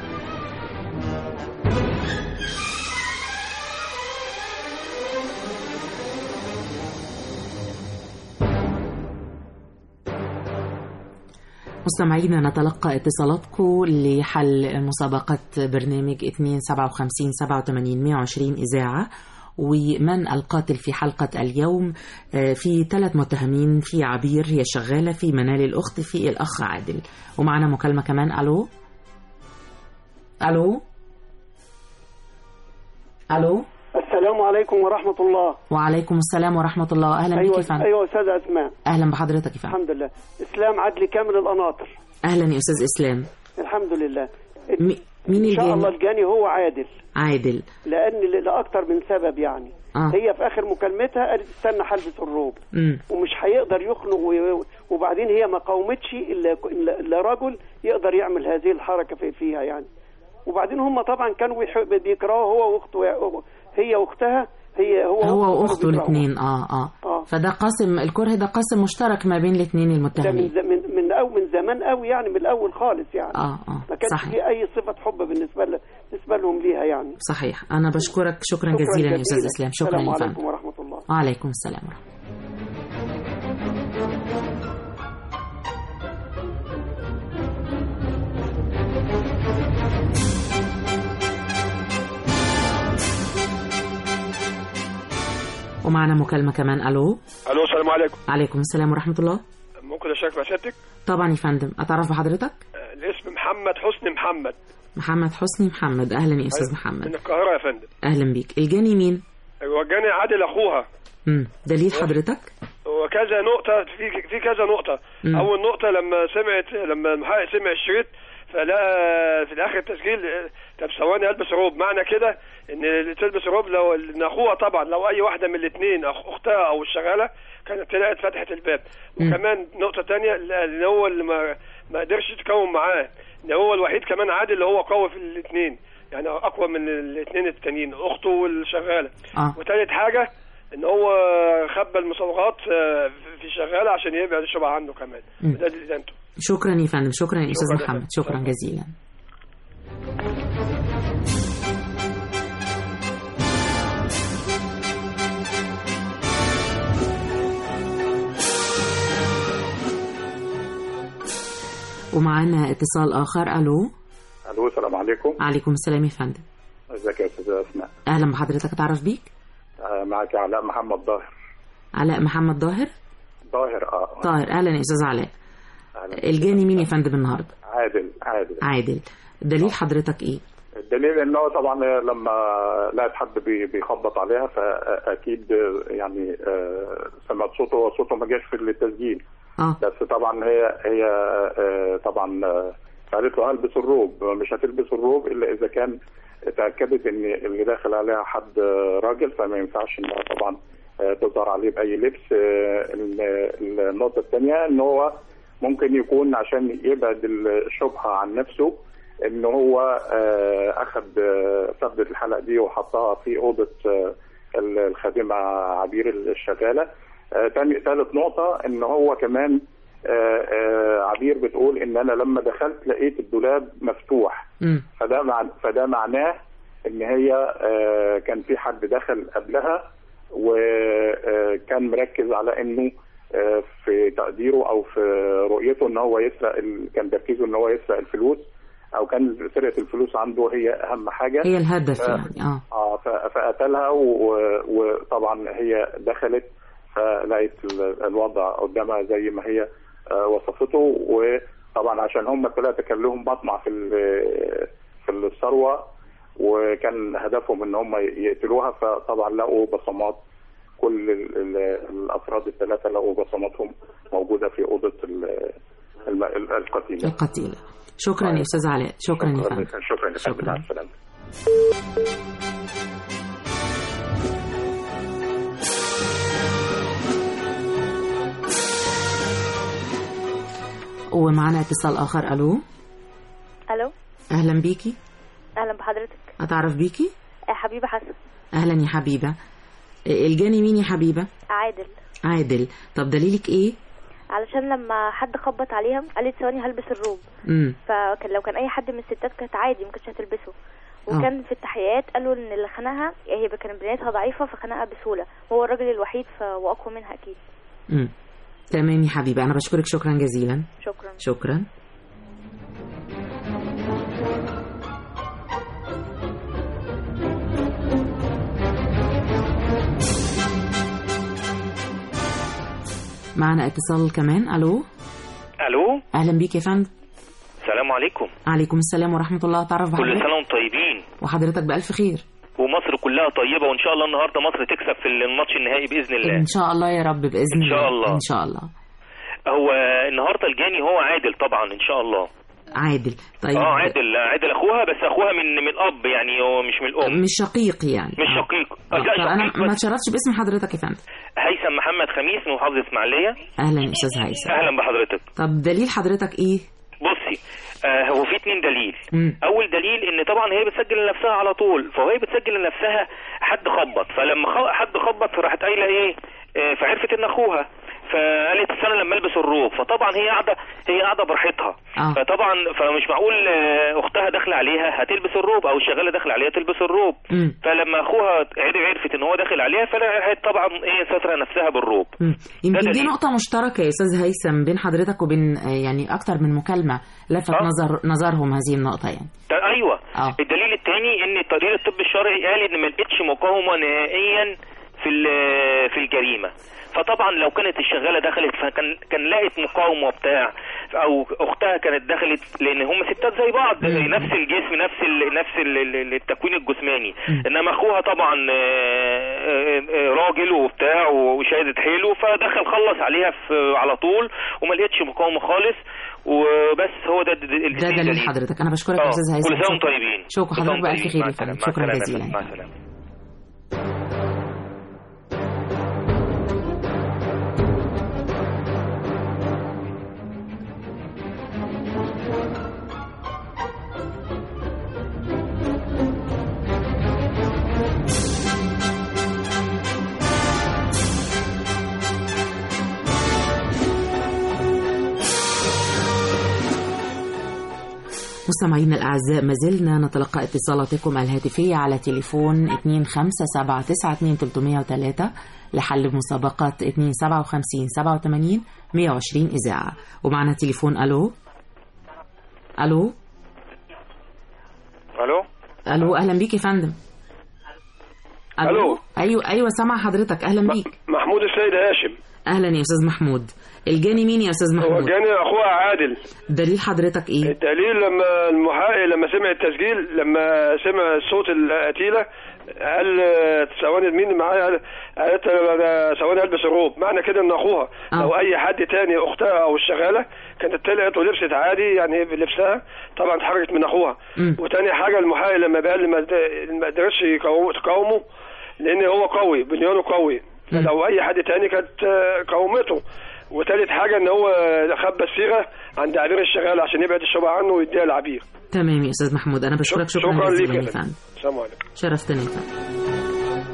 مستمعينا نتلقى اتصالاتكم لحل مسابقة برنامج 257 87 120 إذاعة ومن القاتل في حلقة اليوم آه، في ثلاث متهمين في عبير هي شغالة في منال الأخت في الأخ عادل ومعنا مكالمة كمان ألو الو الو السلام عليكم ورحمة الله وعليكم السلام ورحمة الله أهلا بك أيوة يا فندم أيوة أستاذ أسماء أهلا بحضرتك يا فندم الحمد لله إسلام عدلي كامل القناطر أهلا يا أستاذ إسلام الحمد لله مين إن شاء الجاني؟ الله الجاني هو عادل عادل لأن ل- لأكتر من سبب يعني آه. هي في آخر مكالمتها قالت استنى هلبس الروب مم. ومش هيقدر يخنق و- وبعدين هي ما قاومتش إلا إلا- إلا رجل يقدر يعمل هذه الحركة في فيها يعني وبعدين هم طبعا كانوا بيح- بيكرهوا هو واخته هي واختها هي هو هو واخته واخته كانوا بيكرهوا. الاثنين اه اه آه. فده قاسم الكره ده قاسم مشترك ما بين الاثنين ده من المتهمين ز- من من أو من زمان قوي يعني من الاول خالص يعني اه اه ما كانش صحيح في اي صفه حب بالنسبه ل... بالنسبه لهم ليها يعني صحيح انا بشكرك شكرا جزيلا يا استاذ اسلام شكرا السلام يا عليكم فندم ورحمه الله وعليكم السلام ورحمه الله ومعنا مكالمة كمان ألو الو السلام عليكم عليكم السلام ورحمة الله ممكن اشارك مع سيادتك طبعا يا فندم أتعرف بحضرتك آه، الاسم محمد حسني محمد محمد حسني محمد أهلا يا أستاذ من محمد القاهره يا فندم أهلا بيك الجاني مين وجاني عادل اخوها مم. دليل حضرتك وكذا نقطة في في كذا نقطة مم. أول نقطة لما سمعت لما المحقق سمع الشريط فلقى في الآخر التسجيل آه، طب ثواني ألبس روب معنى كده إن اللي تلبس روب لو إن أخوها طبعا لو أي واحدة من الاثنين أخ أختها أو الشغالة كانت طلعت فتحت الباب مم. وكمان نقطة تانية إن هو اللي ما ما قدرش يتكون معاه إن هو الوحيد كمان عادل اللي هو قوي في الاثنين يعني أقوى من الاثنين التانيين أخته والشغالة آه. وتالت حاجة ان هو خبى المصابغات آه، في شغاله عشان يبعد الشبع عنه كمان مم. ده اللي انتوا شكرا يا فندم شكرا يا أستاذ شكرا يا محمد شكرا جزيلا ومعنا اتصال آخر ألو الو السلام عليكم عليكم السلام يا فندم ازيك يا استاذه اسماء أهلا بحضرتك أتعرف بيك آه، معك علاء محمد ظاهر علاء محمد ظاهر ظاهر اه طاهر أهلا يا أستاذ علاء أهلا. الجاني مين يا فندم النهاردة عادل عادل عادل دليل حضرتك إيه الدليل ان هو طبعا لما لقت حد بي- بيخبط عليها فاكيد يعني آه، سمعت صوته وصوته ما جاش في التسجيل اه بس طبعا هي هي آه، طبعا آه، قالت له البس الروب مش هتلبس الروب الا اذا كان اتاكدت ان اللي داخل عليها حد آه، راجل فما ينفعش انها طبعا آه، تظهر عليه باي لبس آه، ال- النقطه الثانيه ان هو ممكن يكون عشان يبعد الشبهه عن نفسه ان هو آه، اخذ آه، فردة الحلقه دي وحطها في اوضه آه، الخادمه عبير الشغاله آه، تاني ثالث نقطه ان هو كمان آه، آه، عبير بتقول ان انا لما دخلت لقيت الدولاب مفتوح مم. فده مع فده معناه ان هي آه، كان في حد دخل قبلها وكان مركز على انه آه، في تقديره او في رؤيته ان هو يسرق ال... كان تركيزه ان هو يسرق الفلوس او كان سرقه الفلوس عنده هي اهم حاجه هي الهدف ف- يعني اه اه ف- فقتلها و- وطبعا هي دخلت فلقيت ال- الوضع قدامها زي ما هي آه، وصفته وطبعا عشان هم الثلاثه كان لهم مطمع في ال- في الثروه وكان هدفهم ان هم يقتلوها فطبعا لقوا بصمات كل ال- ال- الافراد الثلاثه لقوا بصماتهم موجوده في اوضه ال- الم- القتيله القتيلة شكرا يا أستاذ علاء شكرا يا فندم شكرا يا فندم مع السلامه ومعنا اتصال آخر ألو الو أهلا بيكي اهلا بحضرتك أتعرف بيكي آه، حبيبه حسن أهلا يا حبيبة الجاني مين يا حبيبة عادل عادل طب دليلك إيه علشان لما حد خبط عليها قالت ثواني هلبس الروب مم. فكان لو كان اي حد من الستات كانت عادي ما كانتش هتلبسه وكان في التحقيقات قالوا ان اللي خنقها هي كانت بنيتها ضعيفه فخنقها بسهوله وهو الراجل الوحيد ف... واقوى منها اكيد مم. تمام يا حبيبة أنا بشكرك شكرا جزيلا شكرا شكرا معنا اتصال كمان ألو الو أهلا بيك يا فندم السلام عليكم عليكم السلام ورحمة الله تعرف كل بحضرتك سنه وانتم طيبين وحضرتك بألف خير ومصر كلها طيبه وان شاء الله النهارده مصر تكسب في الماتش النهائي باذن الله إن شاء الله يا رب بإذن إن شاء الله. إن شاء الله هو النهارده الجاني هو عادل طبعا ان شاء الله عادل طيب اه عادل عادل اخوها بس اخوها من من الاب يعني هو مش من الام مش شقيق يعني مش شقيق آه. لا فأنا شقيق ما بس اتشرفتش باسم حضرتك يا فندم هيثم محمد خميس من محافظه اسماعيليه أهلا يا أستاذ هيثم اهلا بحضرتك طب دليل حضرتك إيه؟ بصي آه هو في اتنين دليل مم. اول دليل ان طبعا هي بتسجل لنفسها على طول فهي بتسجل لنفسها حد خبط فلما خ- حد خبط فراحت قايله ايه آه فعرفت ان اخوها فقالت استنى لما البس الروب فطبعا هي قاعده هي قاعده براحتها آه. فطبعا فمش معقول آه، اختها داخله عليها هتلبس الروب او الشغاله داخله عليها تلبس الروب مم. فلما اخوها عرف- عرفت ان هو داخل عليها فراحت طبعا ايه ستره نفسها بالروب مم. يمكن ده دي دليل. نقطة مشتركة يا أستاذ هيثم بين حضرتك وبين آه، يعني أكتر من مكالمة لفت آه. نظر نظرهم هذه النقطة يعني ده ايوه آه. الدليل الثاني ان التقرير الطبي الشرعي قال ان ما لقيتش مقاومه نهائيا في ال- في الجريمه فطبعا لو كانت الشغاله دخلت فكان كان لقت مقاومه بتاع او اختها كانت دخلت لان هم ستات زي بعض نفس الجسم نفس ال نفس ال ال- التكوين الجسماني انما اخوها طبعا آه، آه، آه، راجل وبتاع وشاهدت حيله فدخل خلص عليها في على طول وما لقيتش مقاومه خالص وبس هو ده الدليل ده دليل حضرتك أنا بشكرك يا آه، أستاذ هيثم كل سنه شكراً. وانتم طيبين شكرا كل سنة حضرتك بألف وانتم خير يا طيبين. فندم مع شكرا السلامة. جزيلا مع السلامه مستمعينا الأعزاء ما زلنا نتلقى اتصالاتكم الهاتفية على تليفون 2579203 لحل مسابقة 257 87 120 إذاعة ومعنا تليفون ألو ألو الو ألو أهلا بيك يا فندم ألو. أيوة أيوة سامع حضرتك أهلا بيك محمود السيد هاشم أهلا يا أستاذ محمود الجاني مين يا أستاذ هو محمود جاني اخوها عادل دليل حضرتك إيه الدليل لما المحقق لما سمع التسجيل لما سمع صوت القتيله قال آه، ثواني مين معايا قال- قالت أنا ثواني البس الروب معنى كده ان اخوها آه. لو اي حد تاني اختها او الشغاله كانت طلعت ولبست عادي يعني بلبسها طبعا اتحرجت من اخوها مم. وتاني حاجه المحقق لما قال ما ما قدرش يقاوم- تقاومه لان هو قوي بنيانه قوي فلو اي حد تاني كانت آه، قاومته وتالت حاجه ان هو خبى الصيغه عند عبير الشغال عشان يبعد الشبهه عنه ويديها العبير تمام يا أستاذ محمود أنا بشكرك شكرا, شكرا ليك جزيلا يا يا فندم. فندم السلام عليكم شرفتني يا فندم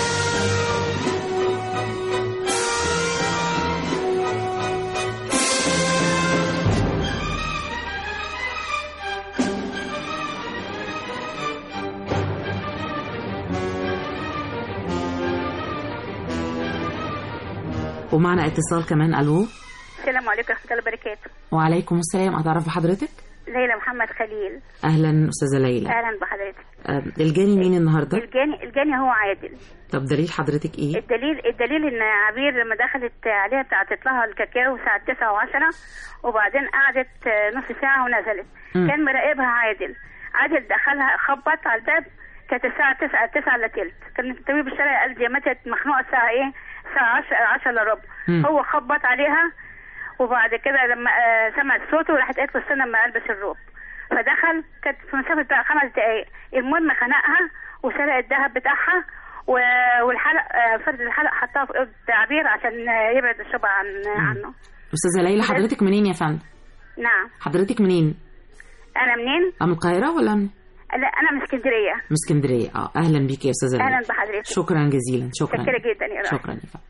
ومعنا اتصال كمان الو السلام عليكم ورحمة الله وبركاته وعليكم السلام اتعرف بحضرتك ليلى محمد خليل اهلا استاذه ليلى أهلا بحضرتك آه، الجاني مين النهارده الجاني الجاني هو عادل طب دليل حضرتك ايه الدليل الدليل ان عبير لما دخلت عليها بتاعت لها الكاكاو الساعة 9 و10 وبعدين قعدت نص ساعة ونزلت مم. كان مراقبها عادل عادل دخلها خبط على الباب كانت الساعة 9 9 الا تلت كان الطبيب الشرعي قال دي ماتت مخنوقة الساعة ايه؟ الساعة 10 10 الا ربع مم. هو خبط عليها وبعد كده لما آه، سمعت صوته راحت قالت له استنى اما البس الروب فدخل كانت في مسافه بتاع خمس دقائق المهم خنقها وسرق الذهب بتاعها و- والحلق آه، فرد الحلق حطها في اوضه عبير عشان آه، يبعد الشبهه عن عنه استاذه ليلى حضرتك منين يا فندم نعم حضرتك منين انا منين؟ من القاهره ولا من لا انا من اسكندريه من اسكندريه اه اهلا بيك يا استاذه ليلى اهلا بحضرتك شكرا جزيلا شكرا متشكره جدا يا رب شكرا يا فندم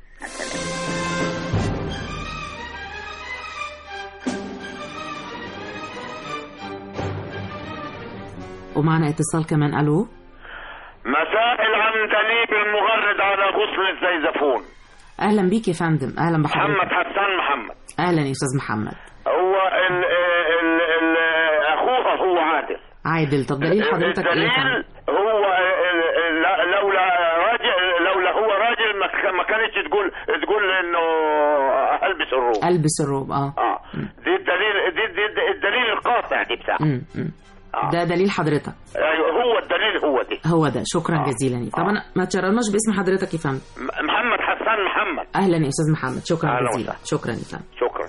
ومعنا اتصال كمان الو مسائل عندليب المغرد على غصن الزيزفون اهلا بيك يا فندم اهلا بحضرتك محمد حسان محمد اهلا يا استاذ محمد هو ال ال ال اخوها هو عادل عادل طب دليل حضرتك ايه يا فندم الدليل هو ال- ال- لا- لولا راجل لولا هو راجل ما ك- ما كانتش تقول تقول انه البس الروب البس الروب اه اه دي الدليل دي, دي, دي الدليل القاطع دي الراتب ساعه مم. مم. ده دليل حضرتك ايوه هو الدليل هو دي هو ده شكرا جزيلا طبعا ما تشرفناش باسم حضرتك يا فندم م- محمد حسان محمد اهلا يا استاذ محمد شكرا أهلا جزيلا وسهلا. شكرا يا فندم شكرا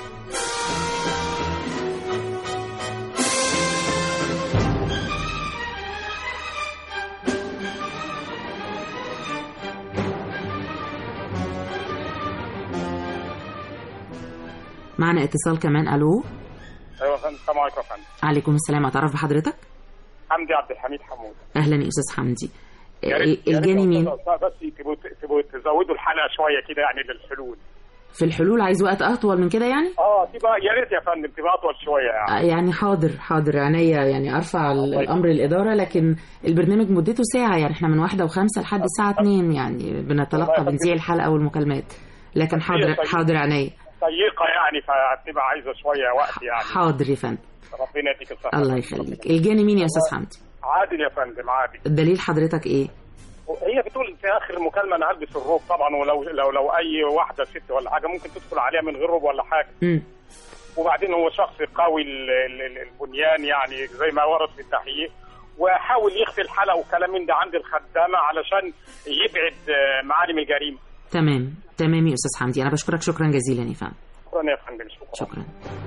معنا اتصال كمان الو ايوه يا فندم السلام عليكم يا فندم عليكم السلام اتعرف بحضرتك حمدي عبد الحميد حمود اهلا يا استاذ حمدي يا ريت- إيه- يا ريت الجاني يا مين أستاذ أسماء بس تبقوا تبقوا تزودوا الحلقه شويه كده يعني للحلول في الحلول عايز وقت اطول من كده يعني اه تبقى يا ريت يا فندم تبقى اطول شويه يعني آه، يعني حاضر حاضر عينيا يعني ارفع ال- الامر للاداره لكن البرنامج مدته ساعه يعني احنا من واحده وخمسه لحد الساعه 2 يعني بنتلقى بنذيع الحلقه والمكالمات لكن حاضر طيب. حاضر عينيا ضيقه يعني فهتبقى عايزه شويه وقت يعني حاضر يا فندم ربنا يديك الصحه الله يخليك الجاني مين يا استاذ حمدي عادل يا فندم عادل الدليل حضرتك ايه هي بتقول في اخر المكالمه انا هلبس الروب طبعا ولو لو لو اي واحده ست ولا حاجه ممكن تدخل عليها من غير روب ولا حاجه مم. وبعدين هو شخص قوي ال- ال- ال- البنيان يعني زي ما ورد في التحقيق وحاول يخفي الحلقه وكلام من ده عند الخدامه علشان يبعد آه، معالم الجريمه تمام تمام يا استاذ حمدي انا بشكرك شكرا جزيلا يا فندم شكرا يا فندم شكرا شكرا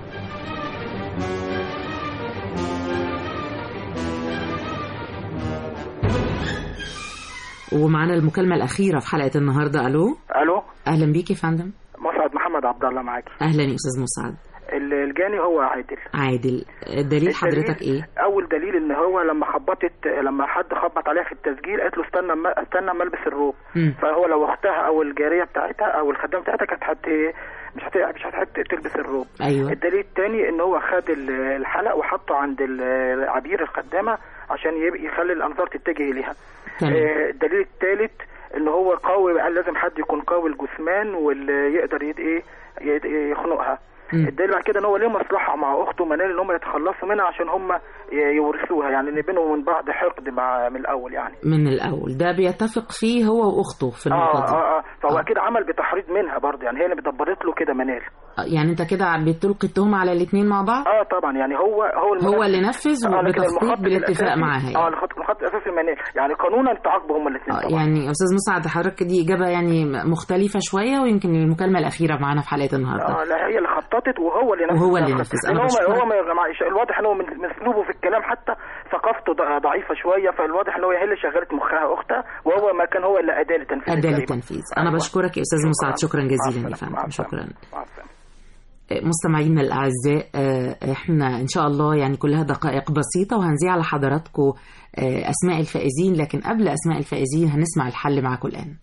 ومعانا المكالمة الأخيرة في حلقة النهاردة ألو الو أهلا بيك يا فندم مسعد محمد عبد الله معاكي أهلا يا أستاذ مسعد ال- الجاني هو عادل عادل دليل حضرتك إيه؟ اول دليل ان هو لما خبطت لما حد خبط عليها في التسجيل قالت له استنى ما استنى ما البس الروب مم. فهو لو اختها او الجاريه بتاعتها او الخدامه بتاعتها كانت هت مش هت مش هتحب تلبس الروب أيوة. الدليل الثاني ان هو خد ال- الحلق وحطه عند ال- عبير الخدامه عشان يبقى يخلي الانظار تتجه اليها تمام. آه، الدليل الثالث ان هو قوي قال لازم حد يكون قوي الجثمان واللي يقدر يد ايه يد- يخنقها مم. الدليل على كده ان هو ليه مصلحه مع اخته منال ان هم يتخلصوا منها عشان هم ي- يورثوها يعني ان بينهم وبين بعض حقد مع من الاول يعني من الأول ده بيتفق فيه هو وأخته في اه النقطة دي اه اه فهو اكيد عمل بتحريض منها برضه يعني هي اللي دبرت له كده منال آه، يعني أنت كده بتلقي التهمة على الاتنين مع بعض؟ اه طبعا يعني هو هو المنفذ. هو اللي نفذ آه، لكن وبتخطيط المخطط بالاتفاق الأساسي- معاها يعني. اه المخطط المخطط الاساسي منال يعني قانونا تعاقبوا هم الاثنين آه، طبعا يعني أستاذ مسعد حضرتك دي إجابة يعني مختلفة شوية ويمكن المكالمة الأخيرة معانا في حلقة النهاردة اه لا هي اللي خططت وهو اللي نفذ وهو اللي الخطة. نفذ. لأن أنا هو بشكرك. هو ما يا جماعه الواضح ان هو من من اسلوبه في الكلام حتى ثقافته ض- ضعيفه شويه فالواضح ان هو هي اللي شغلت مخها اختها وهو ما كان هو اللي اداه لتنفيذ أداة الجريمة. للتنفيذ أنا بشكرك يا أستاذ مسعد شكرا جزيلا يا فندم شكرا مستمعينا الأعزاء آه، احنا إن شاء الله يعني كلها دقائق بسيطة وهنذيع على حضراتكم آه، أسماء الفائزين لكن قبل أسماء الفائزين هنسمع الحل معاكم الآن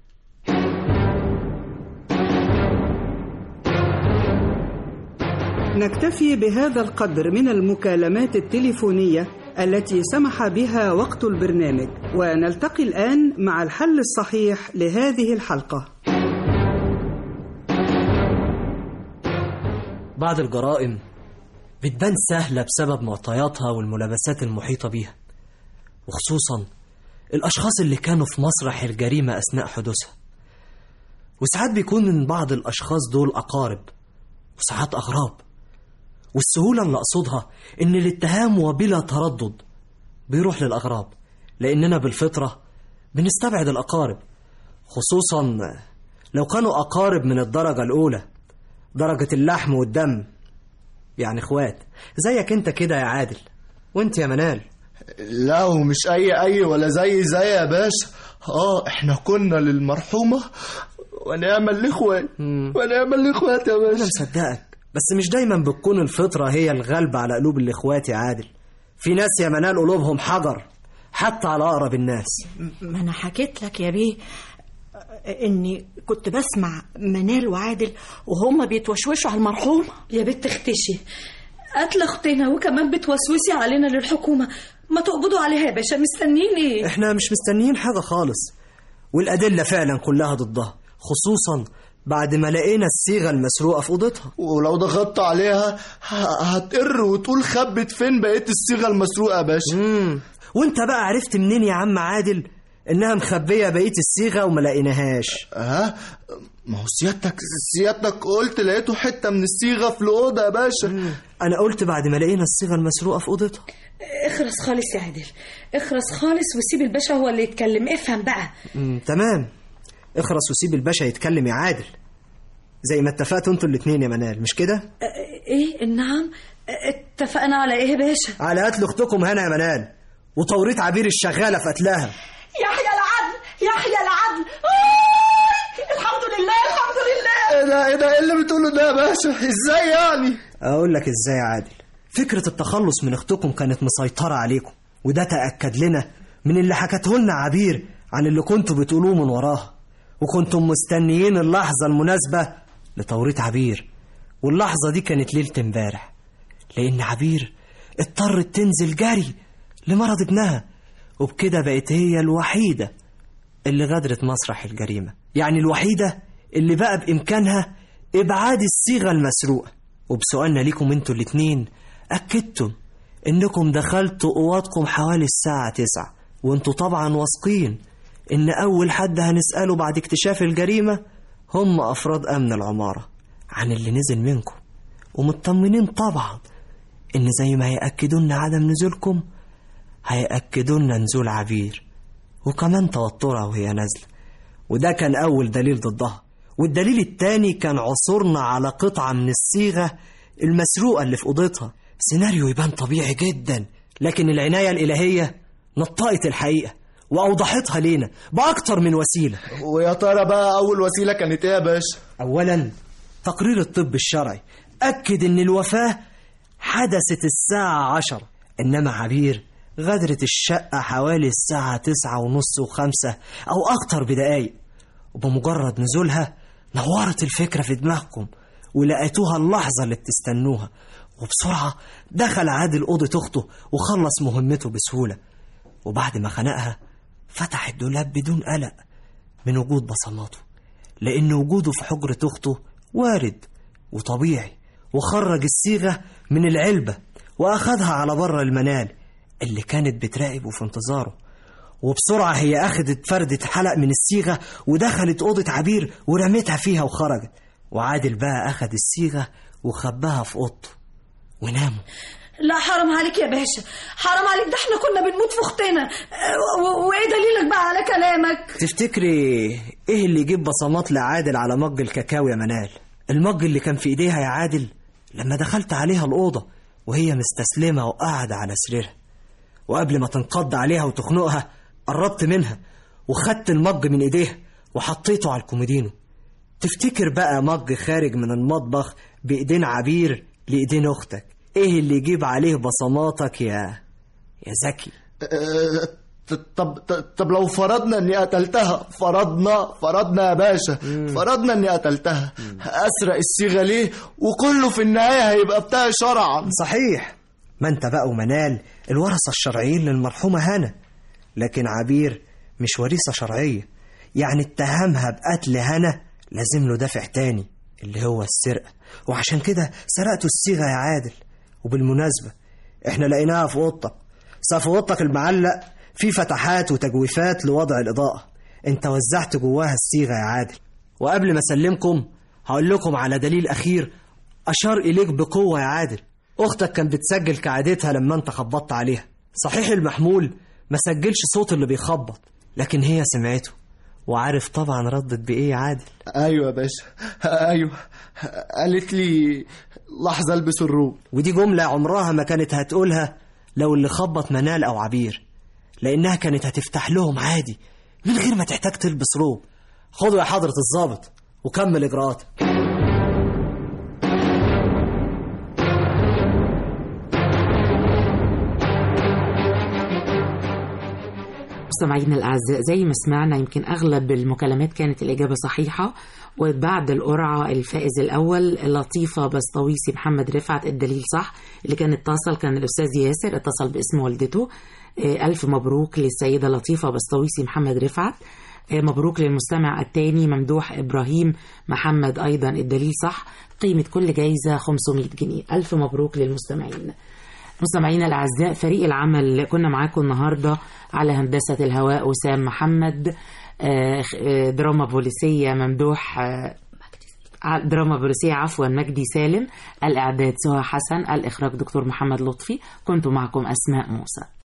نكتفي بهذا القدر من المكالمات التليفونية التي سمح بها وقت البرنامج ونلتقي الآن مع الحل الصحيح لهذه الحلقة بعض الجرائم بتبان سهلة بسبب معطياتها والملابسات المحيطة بيها وخصوصا الأشخاص اللي كانوا في مسرح الجريمة أثناء حدوثها وساعات بيكون من بعض الأشخاص دول أقارب وساعات أغراب والسهولة اللي أقصدها إن الاتهام وبلا تردد بيروح للأغراب لأننا بالفطرة بنستبعد الأقارب خصوصا لو كانوا أقارب من الدرجة الأولى درجة اللحم والدم يعني اخوات زيك انت كده يا عادل وانت يا منال لا ومش اي اي ولا زي زي يا باشا اه احنا كنا للمرحومة ونعم الاخوات ونعم الاخوات يا باشا انا مصدقك بس مش دايما بتكون الفطرة هي الغالبة على قلوب الاخوات يا عادل في ناس يا منال قلوبهم حجر حتى على اقرب الناس ما انا حكيت لك يا بيه اني كنت بسمع منال وعادل وهما بيتوشوشوا على المرحومه يا بنت اختشي قتل اختنا وكمان بتوسوسي علينا للحكومه ما تقبضوا عليها يا باشا مستنيين ايه احنا مش مستنيين حاجة خالص والأدلة فعلا كلها ضدها خصوصا بعد ما لقينا الصيغة المسروقة في أوضتها ولو ضغطت عليها ه- هتقر وتقول خبت فين بقيت الصيغة المسروقة يا باشا مم. وانت بقى عرفت منين يا عم عادل إنها مخبية بقية الصيغة وما لقيناهاش ها ما هو سيادتك سيادتك قلت لقيته حته من الصيغه في الاوضه يا باشا أنا قلت بعد ما لقينا الصيغة المسروقة في أوضتها اخرس خالص يا عادل اخرس خالص وسيب الباشا هو اللي يتكلم افهم بقى مم، تمام اخرس وسيب الباشا يتكلم يا عادل زي ما اتفقتوا انتوا الاتنين يا منال مش كده ايه نعم اتفقنا على ايه يا باشا على قتل اختكم هنا يا منال وتوريط عبير الشغاله في قتلها يحيى العدل يحيى العدل آه! الحمد لله الحمد لله ايه ده ايه ده ايه اللي بتقوله ده يا باشا ازاي يعني اقول لك ازاي يا عادل فكره التخلص من اختكم كانت مسيطره عليكم وده تاكد لنا من اللي حكته لنا عبير عن اللي كنتوا بتقولوه من وراها وكنتم مستنيين اللحظه المناسبه لتوريط عبير واللحظه دي كانت ليله امبارح لان عبير اضطرت تنزل جري لمرض ابنها وبكده بقت هي الوحيده اللي غادرت مسرح الجريمه يعني الوحيده اللي بقى بامكانها ابعاد الصيغه المسروقه وبسؤالنا ليكم انتوا الاتنين اكدتم انكم دخلتوا اوضكم حوالي الساعه تسعة وانتوا طبعا واثقين ان اول حد هنساله بعد اكتشاف الجريمه هم افراد امن العماره عن اللي نزل منكم ومطمنين طبعا ان زي ما هياكدوا لنا عدم نزولكم هياكدوا لنا نزول عبير وكمان توترها وهي نازله وده كان اول دليل ضدها والدليل التاني كان عثورنا على قطعه من الصيغه المسروقه اللي في اوضتها سيناريو يبان طبيعي جدا لكن العنايه الالهيه نطقت الحقيقه واوضحتها لينا باكتر من وسيله ويا ترى بقى اول وسيله كانت ايه يا باشا اولا تقرير الطب الشرعي اكد ان الوفاه حدثت الساعه عشرة انما عبير غادرت الشقة حوالي الساعة تسعة ونص وخمسة أو أكتر بدقايق وبمجرد نزولها نورت الفكرة في دماغكم ولقيتوها اللحظة اللي بتستنوها وبسرعة دخل عادل أوضة أخته وخلص مهمته بسهولة وبعد ما خنقها فتح الدولاب بدون قلق من وجود بصماته لأن وجوده في حجرة أخته وارد وطبيعي وخرج الصيغة من العلبة وأخدها على بره المنال اللي كانت بتراقبه في انتظاره وبسرعة هي أخدت فردة حلق من الصيغة ودخلت أوضة عبير ورمتها فيها وخرجت وعادل بقى أخد الصيغة وخباها في أوضته وناموا لا حرام عليك يا باشا حرام عليك ده احنا كنا بنموت في اختنا اه، و- وايه دليلك بقى على كلامك تفتكري إيه اللي يجيب بصمات لعادل على مج الكاكاو يا منال المج اللي كان في إيديها يا عادل لما دخلت عليها الأوضة وهي مستسلمة وقاعدة على سريرها وقبل ما تنقض عليها وتخنقها قربت منها وخدت المج من ايديها وحطيته على الكومودينو تفتكر بقى مج خارج من المطبخ بايدين عبير لايدين اختك ايه اللي يجيب عليه بصماتك يا يا زكي آه، ط- طب ط- طب لو فرضنا اني قتلتها فرضنا فرضنا يا باشا فرضنا اني قتلتها اسرق الصيغه ليه وكله في النهايه هيبقى بتاعي شرعا صحيح ما انت بقى ومنال الورثة الشرعيين للمرحومة هنا لكن عبير مش وريثة شرعية يعني اتهمها بقتل هنا لازم له دافع تاني اللي هو السرقة وعشان كده سرقته الصيغة يا عادل وبالمناسبة احنا لقيناها في اوضتك سقف اوضتك المعلق فيه فتحات وتجويفات لوضع الإضاءة انت وزعت جواها الصيغة يا عادل وقبل ما اسلمكم هقول لكم على دليل أخير أشار إليك بقوة يا عادل أختك كانت بتسجل كعادتها لما أنت خبطت عليها صحيح المحمول ما سجلش صوت اللي بيخبط لكن هي سمعته وعارف طبعا ردت بإيه يا عادل ايوه يا باشا ايوه قالت لي لحظه البس الروب ودي جملة عمرها ما كانت هتقولها لو اللي خبط منال أو عبير لأنها كانت هتفتح لهم عادي من غير ما تحتاج تلبس روب خدوا يا حضرة الضابط وكمل إجراءاتك مستمعينا الأعزاء زي ما سمعنا يمكن أغلب المكالمات كانت الإجابة صحيحة وبعد القرعة الفائز الأول لطيفة بسطويسي محمد رفعت الدليل صح اللي كان اتصل كان الأستاذ ياسر اتصل باسم والدته آه، ألف مبروك للسيدة لطيفة بسطويسي محمد رفعت آه، مبروك للمستمع الثاني ممدوح إبراهيم محمد أيضا الدليل صح قيمة كل جايزة 500 جنيه ألف مبروك للمستمعين مستمعينا الأعزاء فريق العمل كنا معاكم النهاردة على هندسة الهواء وسام محمد آه، آه، دراما بوليسية ممدوح آه، ع- دراما بوليسية عفوا مجدي سالم الإعداد سهى حسن الإخراج دكتور محمد لطفي كنت معكم أسماء موسى